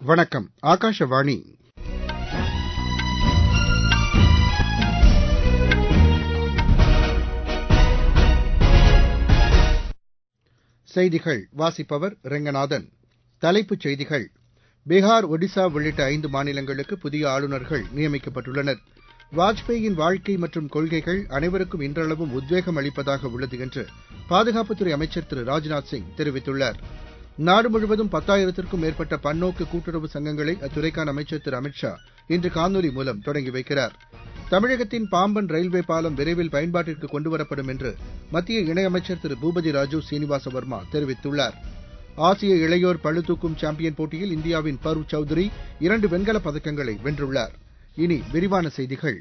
வணக்கம் ஆகாஷவாணி செய்திகள் வாசிப்பவர் ரெங்கநாதன் தலைப்புச் செய்திகள் பீகார் ஒடிசா உள்ளிட்ட ஐந்து மாநிலங்களுக்கு புதிய ஆளுநர்கள் நியமிக்கப்பட்டுள்ளனர் வாஜ்பேயின் வாழ்க்கை மற்றும் கொள்கைகள் அனைவருக்கும் இன்றளவும் உத்வேகம் அளிப்பதாக உள்ளது என்று பாதுகாப்புத்துறை அமைச்சர் திரு ராஜ்நாத் சிங் தெரிவித்துள்ளார் நாடு முழுவதும் பத்தாயிரத்திற்கும் மேற்பட்ட பன்னோக்கு கூட்டுறவு சங்கங்களை அத்துறைக்கான அமைச்சர் திரு அமித் ஷா இன்று காணொலி மூலம் தொடங்கி வைக்கிறார் தமிழகத்தின் பாம்பன் ரயில்வே பாலம் விரைவில் பயன்பாட்டிற்கு கொண்டுவரப்படும் என்று மத்திய இணையமைச்சர் திரு பூபதி ராஜு சீனிவாச வர்மா தெரிவித்துள்ளார் ஆசிய இளையோர் பளுதூக்கும் சாம்பியன் போட்டியில் இந்தியாவின் பருவ் சௌத்ரி இரண்டு வெண்கலப் பதக்கங்களை வென்றுள்ளார் இனி விரிவான செய்திகள்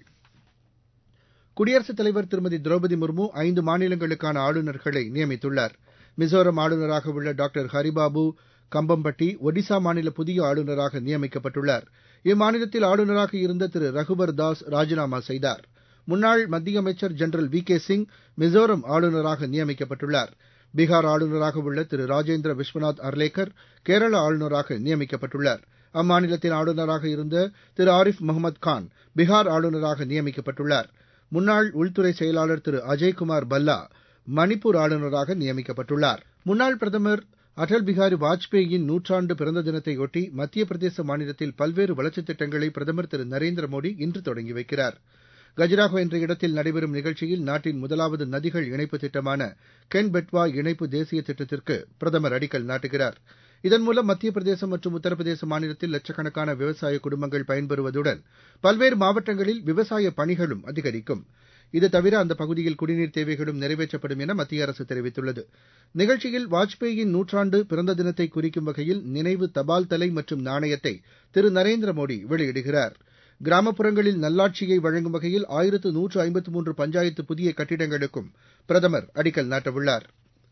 குடியரசுத் தலைவர் திருமதி திரௌபதி முர்மு ஐந்து மாநிலங்களுக்கான ஆளுநர்களை நியமித்துள்ளார் மிசோரம் ஆளுநராக உள்ள டாக்டர் ஹரிபாபு கம்பம்பட்டி ஒடிசா மாநில புதிய ஆளுநராக நியமிக்கப்பட்டுள்ளார் இம்மாநிலத்தில் ஆளுநராக இருந்த திரு ரகுபர் தாஸ் ராஜினாமா செய்தார் முன்னாள் மத்திய அமைச்சர் general V K Singh Mizoram ஆளுநராக நியமிக்கப்பட்டுள்ளார் பீகார் ஆளுநராக உள்ள திரு ராஜேந்திர விஸ்வநாத் அர்லேக்கர் கேரள ஆளுநராக நியமிக்கப்பட்டுள்ளார் அம்மாநிலத்தின் ஆளுநராக இருந்த திரு ஆரிஃப் முகமது கான் பீகார் ஆளுநராக நியமிக்கப்பட்டுள்ளார் முன்னாள் உள்துறை செயலாளர் திரு அஜய்குமார் பல்லா மணிப்பூர் ஆளுநராக நியமிக்கப்பட்டுள்ளார் முன்னாள் பிரதமர் அடல் பிகாரி வாஜ்பேயின் நூற்றாண்டு பிறந்த தினத்தையொட்டி மத்திய பிரதேச மாநிலத்தில் பல்வேறு வளர்ச்சித் திட்டங்களை பிரதமர் திரு நரேந்திர மோடி இன்று தொடங்கி வைக்கிறார் கஜராஹோ என்ற இடத்தில் நடைபெறும் நிகழ்ச்சியில் நாட்டின் முதலாவது நதிகள் இணைப்பு திட்டமான கென் பெட்வா இணைப்பு தேசிய திட்டத்திற்கு பிரதமர் அடிக்கல் நாட்டுகிறார் இதன் மூலம் மத்திய பிரதேசம் மற்றும் உத்தரப்பிரதேச மாநிலத்தில் லட்சக்கணக்கான விவசாய குடும்பங்கள் பயன்பெறுவதுடன் பல்வேறு மாவட்டங்களில் விவசாய பணிகளும் அதிகரிக்கும் இது தவிர அந்த பகுதியில் குடிநீர் தேவைகளும் நிறைவேற்றப்படும் என மத்திய அரசு தெரிவித்துள்ளது நிகழ்ச்சியில் வாஜ்பேயின் நூற்றாண்டு பிறந்த தினத்தை குறிக்கும் வகையில் நினைவு தபால் தலை மற்றும் நாணயத்தை திரு நரேந்திர மோடி வெளியிடுகிறார் கிராமப்புறங்களில் நல்லாட்சியை வழங்கும் வகையில் ஆயிரத்து நூற்று ஐம்பத்து மூன்று பஞ்சாயத்து புதிய கட்டிடங்களுக்கும் பிரதமர் அடிக்கல் நாட்டவுள்ளார்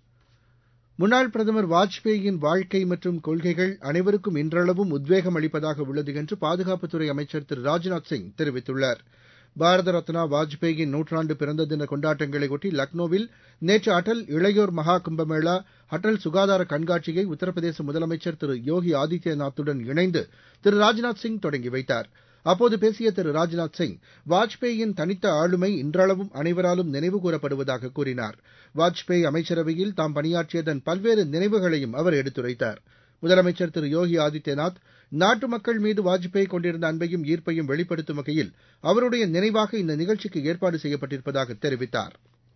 முன்னாள் பிரதமர் வாஜ்பேயின் வாழ்க்கை மற்றும் கொள்கைகள் அனைவருக்கும் இன்றளவும் உத்வேகம் அளிப்பதாக உள்ளது என்று பாதுகாப்புத்துறை அமைச்சர் திரு ராஜ்நாத் சிங் தெரிவித்துள்ளார் பாரத ரத்னா வாஜ்பேயின் நூற்றாண்டு பிறந்த தின கொண்டாட்டங்களையொட்டி லக்னோவில் நேற்று அடல் இளையோர் மகா கும்பமேளா அடல் சுகாதார கண்காட்சியை உத்தரப்பிரதேச முதலமைச்சர் திரு யோகி ஆதித்யநாத்துடன் இணைந்து திரு ராஜ்நாத் சிங் தொடங்கி வைத்தார் அப்போது பேசிய திரு ராஜ்நாத் சிங் வாஜ்பேயின் தனித்த ஆளுமை இன்றளவும் அனைவராலும் நினைவு கூறப்படுவதாக கூறினார் வாஜ்பேயி அமைச்சரவையில் தாம் பணியாற்றியதன் பல்வேறு நினைவுகளையும் அவர் எடுத்துரைத்தார் முதலமைச்சர் திரு யோகி ஆதித்யநாத் நாட்டு மக்கள் மீது வாஜ்பேயி கொண்டிருந்த அன்பையும் ஈர்ப்பையும் வெளிப்படுத்தும் வகையில் அவருடைய நினைவாக இந்த நிகழ்ச்சிக்கு ஏற்பாடு செய்யப்பட்டிருப்பதாக தெரிவித்தார்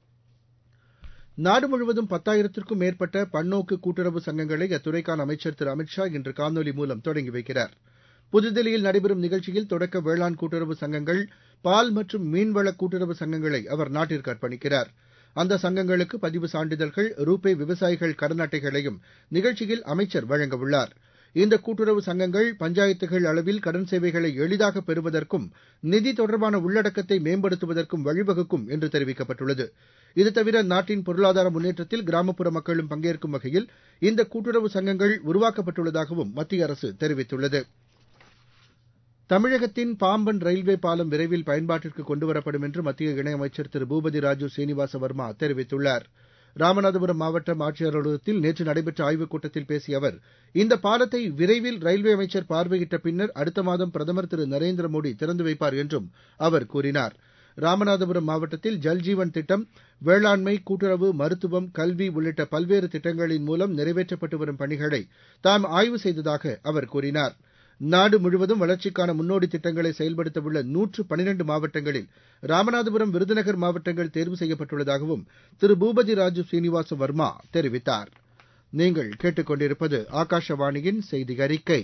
நாடு முழுவதும் பத்தாயிரத்திற்கும் மேற்பட்ட பன்னோக்கு கூட்டுறவு சங்கங்களை அத்துறைக்கான அமைச்சர் திரு அமித் ஷா இன்று காணொலி மூலம் தொடங்கி வைக்கிறார் புதுதில்லியில் நடைபெறும் நிகழ்ச்சியில் தொடக்க வேளாண் கூட்டுறவு சங்கங்கள் பால் மற்றும் மீன்வள கூட்டுறவு சங்கங்களை அவர் நாட்டிற்கு அர்ப்பணிக்கிறார் அந்த சங்கங்களுக்கு பதிவு சான்றிதழ்கள் ரூபே விவசாயிகள் கடன் அட்டைகளையும் நிகழ்ச்சியில் அமைச்சர் வழங்கவுள்ளார் இந்த கூட்டுறவு சங்கங்கள் பஞ்சாயத்துகள் அளவில் கடன் சேவைகளை எளிதாக பெறுவதற்கும் நிதி தொடர்பான உள்ளடக்கத்தை மேம்படுத்துவதற்கும் வழிவகுக்கும் என்று தெரிவிக்கப்பட்டுள்ளது இது தவிர நாட்டின் பொருளாதார முன்னேற்றத்தில் கிராமப்புற மக்களும் பங்கேற்கும் வகையில் இந்த கூட்டுறவு சங்கங்கள் உருவாக்கப்பட்டுள்ளதாகவும் மத்திய அரசு தெரிவித்துள்ளது தமிழகத்தின் பாம்பன் ரயில்வே பாலம் விரைவில் பயன்பாட்டிற்கு கொண்டுவரப்படும் என்று மத்திய இணையமைச்சர் திரு பூபதி ராஜு சீனிவாச வர்மா தெரிவித்துள்ளார் ராமநாதபுரம் மாவட்டம் ஆட்சியர் அலுவலகத்தில் நேற்று நடைபெற்ற ஆய்வுக் கூட்டத்தில் பேசிய அவர் இந்த பாலத்தை விரைவில் ரயில்வே அமைச்சர் பார்வையிட்ட பின்னர் அடுத்த மாதம் பிரதமர் திரு நரேந்திர மோடி திறந்து வைப்பார் என்றும் அவர் கூறினார் ராமநாதபுரம் மாவட்டத்தில் ஜல்ஜீவன் திட்டம் வேளாண்மை கூட்டுறவு மருத்துவம் கல்வி உள்ளிட்ட பல்வேறு திட்டங்களின் மூலம் நிறைவேற்றப்பட்டு வரும் பணிகளை தாம் ஆய்வு செய்ததாக அவர் கூறினார் நாடு முழுவதும் வளர்ச்சிக்கான முன்னோடி திட்டங்களை செயல்படுத்த உள்ள நூற்று பனிரெண்டு மாவட்டங்களில் ராமநாதபுரம் விருதுநகர் மாவட்டங்கள் தேர்வு செய்யப்பட்டுள்ளதாகவும் திரு பூபதி ராஜு சீனிவாச வர்மா தெரிவித்தார் நீங்கள் கேட்டுக்கொண்டிருப்பது ஆகாஷவாணியின் செய்தி அறிக்கை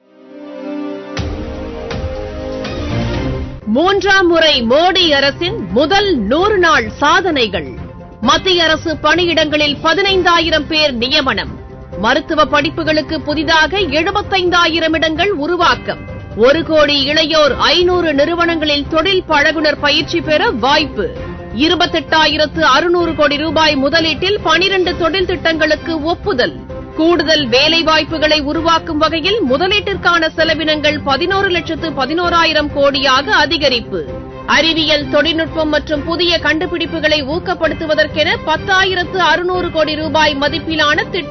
மூன்றாம் முறை மோடி அரசின் முதல் நூறு நாள் சாதனைகள் மத்திய அரசு பணியிடங்களில் பதினைந்தாயிரம் பேர் நியமனம் மருத்துவ படிப்புகளுக்கு புதிதாக எழுபத்தைந்தாயிரம் இடங்கள் உருவாக்கம் ஒரு கோடி இளையோர் ஐநூறு நிறுவனங்களில் தொழில் பழகுனர் பயிற்சி பெற வாய்ப்பு இருபத்தெட்டாயிரத்து அறுநூறு கோடி ரூபாய் முதலீட்டில் பனிரண்டு தொழில் திட்டங்களுக்கு ஒப்புதல் கூடுதல் வேலைவாய்ப்புகளை உருவாக்கும் வகையில் முதலீட்டிற்கான செலவினங்கள் பதினோரு லட்சத்து பதினோராயிரம் கோடியாக அதிகரிப்பு அறிவியல் தொழில்நுட்பம் மற்றும் புதிய கண்டுபிடிப்புகளை ஊக்கப்படுத்துவதற்கென பத்தாயிரத்து அறுநூறு கோடி ரூபாய் மதிப்பிலான திட்டம்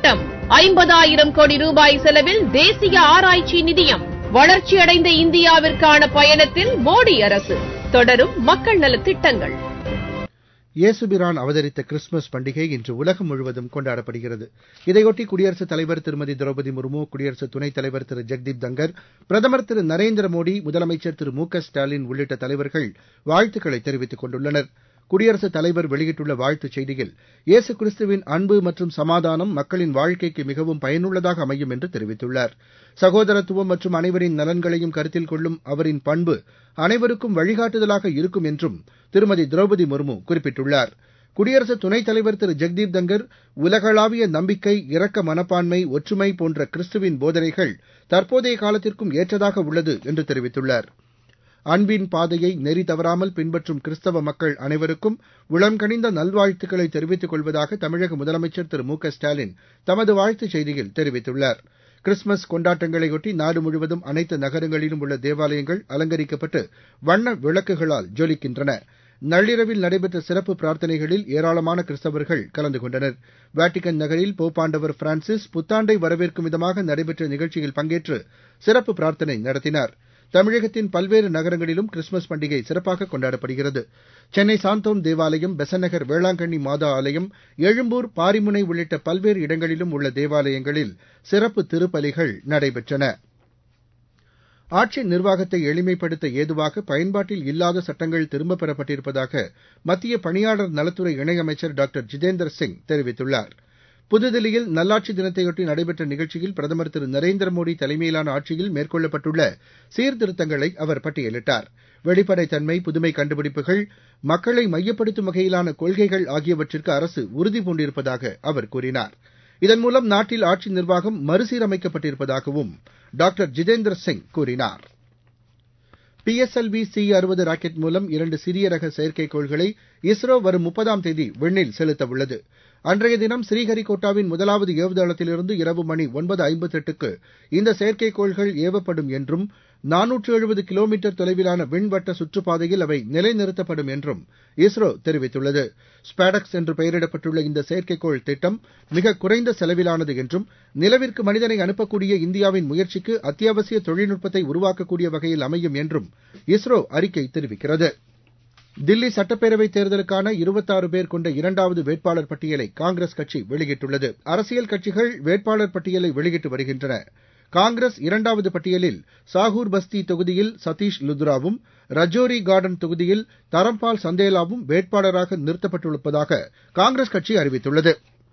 ஐம்பதாயிரம் கோடி ரூபாய் செலவில் தேசிய ஆராய்ச்சி நிதியம் வளர்ச்சியடைந்த இந்தியாவிற்கான பயணத்தில் மோடி அரசு தொடரும் மக்கள் நலத் திட்டங்கள் இயேசுபிரான் அவதரித்த கிறிஸ்துமஸ் பண்டிகை இன்று உலகம் முழுவதும் கொண்டாடப்படுகிறது இதையொட்டி குடியரசுத் தலைவர் திருமதி திரௌபதி முர்மு குடியரசு துணைத் தலைவர் திரு ஜெக்தீப் தங்கர் பிரதமர் திரு நரேந்திர மோடி முதலமைச்சர் திரு மு க ஸ்டாலின் உள்ளிட்ட தலைவர்கள் வாழ்த்துக்களை தெரிவித்துக் கொண்டுள்ளனர் குடியரசுத் தலைவர் வெளியிட்டுள்ள வாழ்த்துச் செய்தியில் இயேசு கிறிஸ்துவின் அன்பு மற்றும் சமாதானம் மக்களின் வாழ்க்கைக்கு மிகவும் பயனுள்ளதாக அமையும் என்று தெரிவித்துள்ளார் சகோதரத்துவம் மற்றும் அனைவரின் நலன்களையும் கருத்தில் கொள்ளும் அவரின் பண்பு அனைவருக்கும் வழிகாட்டுதலாக இருக்கும் என்றும் திருமதி திரௌபதி முர்மு குறிப்பிட்டுள்ளார் குடியரசு துணைத் தலைவர் திரு ஜெக்தீப் தங்கர் உலகளாவிய நம்பிக்கை இரக்க மனப்பான்மை ஒற்றுமை போன்ற கிறிஸ்துவின் போதனைகள் தற்போதைய காலத்திற்கும் ஏற்றதாக உள்ளது என்று தெரிவித்துள்ளார் அன்பின் பாதையை நெறி தவறாமல் பின்பற்றும் கிறிஸ்தவ மக்கள் அனைவருக்கும் உளம்கனிந்த நல்வாழ்த்துக்களை தெரிவித்துக் கொள்வதாக தமிழக முதலமைச்சர் திரு மு க ஸ்டாலின் தமது வாழ்த்துச் செய்தியில் தெரிவித்துள்ளார் கிறிஸ்துமஸ் கொண்டாட்டங்களையொட்டி நாடு முழுவதும் அனைத்து நகரங்களிலும் உள்ள தேவாலயங்கள் அலங்கரிக்கப்பட்டு வண்ண விளக்குகளால் ஜொலிக்கின்றன நள்ளிரவில் நடைபெற்ற சிறப்பு பிரார்த்தனைகளில் ஏராளமான கிறிஸ்தவர்கள் கலந்து கொண்டனர் வாட்டிகன் நகரில் போப்பாண்டவர் பிரான்சிஸ் புத்தாண்டை வரவேற்கும் விதமாக நடைபெற்ற நிகழ்ச்சியில் பங்கேற்று சிறப்பு பிரார்த்தனை நடத்தினார் தமிழகத்தின் பல்வேறு நகரங்களிலும் கிறிஸ்துமஸ் பண்டிகை சிறப்பாக கொண்டாடப்படுகிறது சென்னை சாந்தோம் தேவாலயம் பெசநகர் வேளாங்கண்ணி மாதா ஆலயம் எழும்பூர் பாரிமுனை உள்ளிட்ட பல்வேறு இடங்களிலும் உள்ள தேவாலயங்களில் சிறப்பு திருப்பலிகள் நடைபெற்றன ஆட்சி நிர்வாகத்தை எளிமைப்படுத்த ஏதுவாக பயன்பாட்டில் இல்லாத சட்டங்கள் திரும்பப் பெறப்பட்டிருப்பதாக மத்திய பணியாளர் நலத்துறை இணையமைச்சர் டாக்டர் ஜிதேந்திர சிங் தெரிவித்துள்ளார் புதுதில்லியில் நல்லாட்சி தினத்தையொட்டி நடைபெற்ற நிகழ்ச்சியில் பிரதமர் திரு நரேந்திர மோடி தலைமையிலான ஆட்சியில் மேற்கொள்ளப்பட்டுள்ள சீர்திருத்தங்களை அவர் பட்டியலிட்டார் வெளிப்படைத்தன்மை புதுமை கண்டுபிடிப்புகள் மக்களை மையப்படுத்தும் வகையிலான கொள்கைகள் ஆகியவற்றிற்கு அரசு உறுதி பூண்டிருப்பதாக அவர் கூறினார் இதன் மூலம் நாட்டில் ஆட்சி நிர்வாகம் மறுசீரமைக்கப்பட்டிருப்பதாகவும் டாக்டர் ஜிதேந்திர சிங் கூறினார் பிஎஸ்எல்வி சி அறுபது ராக்கெட் மூலம் இரண்டு சிறிய ரக செயற்கைக்கோள்களை இஸ்ரோ வரும் முப்பதாம் தேதி விண்ணில் செலுத்த உள்ளது அன்றைய தினம் ஸ்ரீஹரிகோட்டாவின் முதலாவது ஏவுதளத்திலிருந்து இரவு மணி ஒன்பது ஐம்பத்தெட்டுக்கு இந்த செயற்கைக்கோள்கள் ஏவப்படும் என்றும் நானூற்று எழுபது கிலோமீட்டர் தொலைவிலான விண்வட்ட சுற்றுப்பாதையில் அவை நிலைநிறுத்தப்படும் என்றும் இஸ்ரோ தெரிவித்துள்ளது ஸ்பேடக்ஸ் என்று பெயரிடப்பட்டுள்ள இந்த செயற்கைக்கோள் திட்டம் மிக குறைந்த செலவிலானது என்றும் நிலவிற்கு மனிதனை அனுப்பக்கூடிய இந்தியாவின் முயற்சிக்கு அத்தியாவசிய தொழில்நுட்பத்தை உருவாக்கக்கூடிய வகையில் அமையும் என்றும் இஸ்ரோ அறிக்கை தெரிவிக்கிறது தில்லி சட்டப்பேரவைத் தேர்தலுக்கான இருபத்தாறு பேர் கொண்ட இரண்டாவது வேட்பாளர் பட்டியலை காங்கிரஸ் கட்சி வெளியிட்டுள்ளது அரசியல் கட்சிகள் வேட்பாளர் பட்டியலை வெளியிட்டு வருகின்றன காங்கிரஸ் இரண்டாவது பட்டியலில் சாகூர் பஸ்தி தொகுதியில் சதீஷ் லுத்ராவும் ரஜோரி கார்டன் தொகுதியில் தரம்பால் சந்தேலாவும் வேட்பாளராக நிறுத்தப்பட்டிருப்பதாக காங்கிரஸ் கட்சி அறிவித்துள்ளது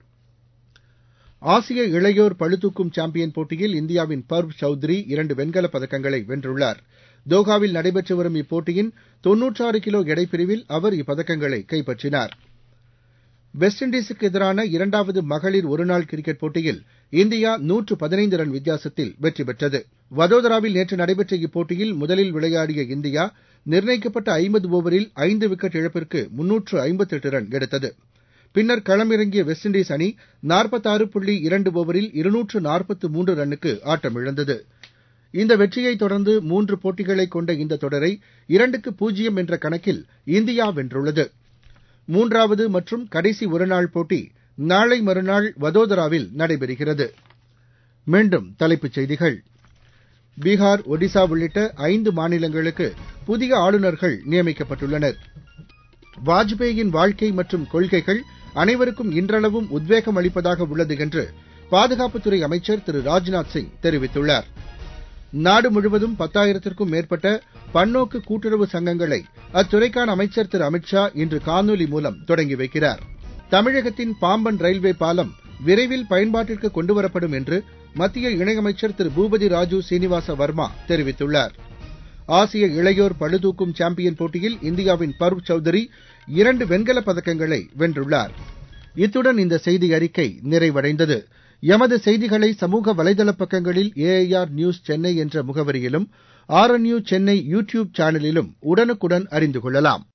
ஆசிய இளையோர் பளுதூக்கும் சாம்பியன் போட்டியில் இந்தியாவின் பர்வ் சௌத்ரி இரண்டு வெண்கலப் பதக்கங்களை வென்றுள்ளார் தோஹாவில் நடைபெற்று வரும் இப்போட்டியின் தொன்னூற்றாறு கிலோ எடைப்பிரிவில் அவர் இப்பதக்கங்களை கைப்பற்றினார் வெஸ்ட் இண்டீஸுக்கு எதிரான இரண்டாவது மகளிர் ஒருநாள் கிரிக்கெட் போட்டியில் இந்தியா நூற்று பதினைந்து ரன் வித்தியாசத்தில் வெற்றி பெற்றது வதோதராவில் நேற்று நடைபெற்ற இப்போட்டியில் முதலில் விளையாடிய இந்தியா நிர்ணயிக்கப்பட்ட ஐம்பது ஓவரில் ஐந்து விக்கெட் இழப்பிற்கு முன்னூற்று ஐம்பத்தெட்டு ரன் எடுத்தது பின்னர் களமிறங்கிய வெஸ்ட் இண்டீஸ் அணி நாற்பத்தாறு புள்ளி இரண்டு ஓவரில் இருநூற்று நாற்பத்து மூன்று ரன்னுக்கு ஆட்டமிழந்தது இந்த வெற்றியைத் தொடர்ந்து மூன்று போட்டிகளை கொண்ட இந்த தொடரை இரண்டுக்கு பூஜ்ஜியம் என்ற கணக்கில் இந்தியா வென்றுள்ளது மூன்றாவது மற்றும் கடைசி ஒருநாள் போட்டி நாளை மறுநாள் வதோதராவில் நடைபெறுகிறது மீண்டும் தலைப்புச் செய்திகள் பீகார் ஒடிசா உள்ளிட்ட ஐந்து மாநிலங்களுக்கு புதிய ஆளுநர்கள் நியமிக்கப்பட்டுள்ளனர் வாஜ்பேயின் வாழ்க்கை மற்றும் கொள்கைகள் அனைவருக்கும் இன்றளவும் உத்வேகம் அளிப்பதாக உள்ளது என்று பாதுகாப்புத்துறை அமைச்சர் திரு ராஜ்நாத் சிங் தெரிவித்துள்ளார் நாடு முழுவதும் பத்தாயிரத்திற்கும் மேற்பட்ட பன்னோக்கு கூட்டுறவு சங்கங்களை அத்துறைக்கான அமைச்சர் திரு அமித்ஷா இன்று காணொலி மூலம் தொடங்கி வைக்கிறார் தமிழகத்தின் பாம்பன் ரயில்வே பாலம் விரைவில் பயன்பாட்டிற்கு கொண்டுவரப்படும் என்று மத்திய இணையமைச்சர் திரு பூபதி ராஜு சீனிவாச வர்மா தெரிவித்துள்ளார் ஆசிய இளையோர் பளுதூக்கும் சாம்பியன் போட்டியில் இந்தியாவின் பர்வ் சௌத்ரி இரண்டு வெண்கலப் பதக்கங்களை வென்றுள்ளார் இத்துடன் இந்த செய்தி அறிக்கை நிறைவடைந்தது எமது செய்திகளை சமூக வலைதள பக்கங்களில் ஏஐஆர் நியூஸ் சென்னை என்ற முகவரியிலும் ஆர்என்யூ சென்னை யூ டியூப் சேனலிலும் உடனுக்குடன் அறிந்து கொள்ளலாம்